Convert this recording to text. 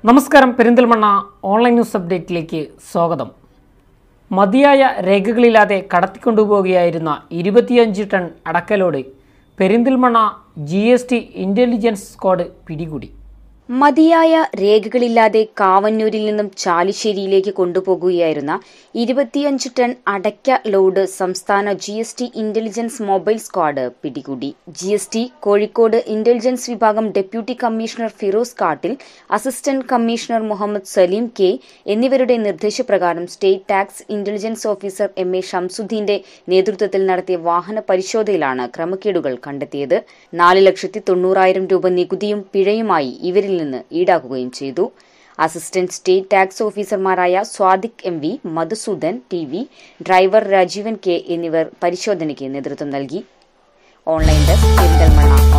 നമസ്കാരം Perinthalmanna online news അപ്ഡേറ്റിലേക്ക് സ്വാഗതം മതിയായ രേഖകളില്ലാതെ കടത്തിക്കൊണ്ടുപോവുകയായിരുന്ന ഇരുപത്തിയഞ്ച് ടൺ അടക്കലോട് Perinthalmanna G S T intelligence squad പിടികൂടി മതിയായ രേഖകളില്ലാതെ കാവന്നൂരിൽ നിന്നും ചാലിശ്ശേരിയിലേക്ക് കൊണ്ടുപോകുകയായിരുന്ന ഇരുപത്തിയഞ്ച് ടൺ അടയ്ക്ക ലോഡ് സംസ്ഥാന G S T intelligence mobile squad പിടികൂടി G S T Kozhikode intelligence വിഭാഗം deputy commissioner Firoz Kattil assistant commissioner Muhammad Saleem K എന്നിവരുടെ നിർദ്ദേശപ്രകാരം state tax intelligence officer M A ഷംസുദ്ദീന്റെ നേതൃത്വത്തിൽ നടത്തിയ വാഹന പരിശോധനയിലാണ് ക്രമക്കേടുകൾ കണ്ടെത്തിയത് നാല് ലക്ഷത്തി തൊണ്ണൂറായിരം രൂപ നികുതിയും പിഴയുമായി ഇവരിൽ നിന്ന് ഈടാക്കുകയും ചെയ്തു അസിസ്റ്റന്റ് സ്റ്റേറ്റ് ടാക്സ് ഓഫീസർമാരായ Sadiq M V Madhusudan T V driver Rajeevan K എന്നിവർ പരിശോധനയ്ക്ക് നേതൃത്വം നൽകി ഓൺലൈൻ ഡെസ്ക് പെരിന്തൽമണ്ണ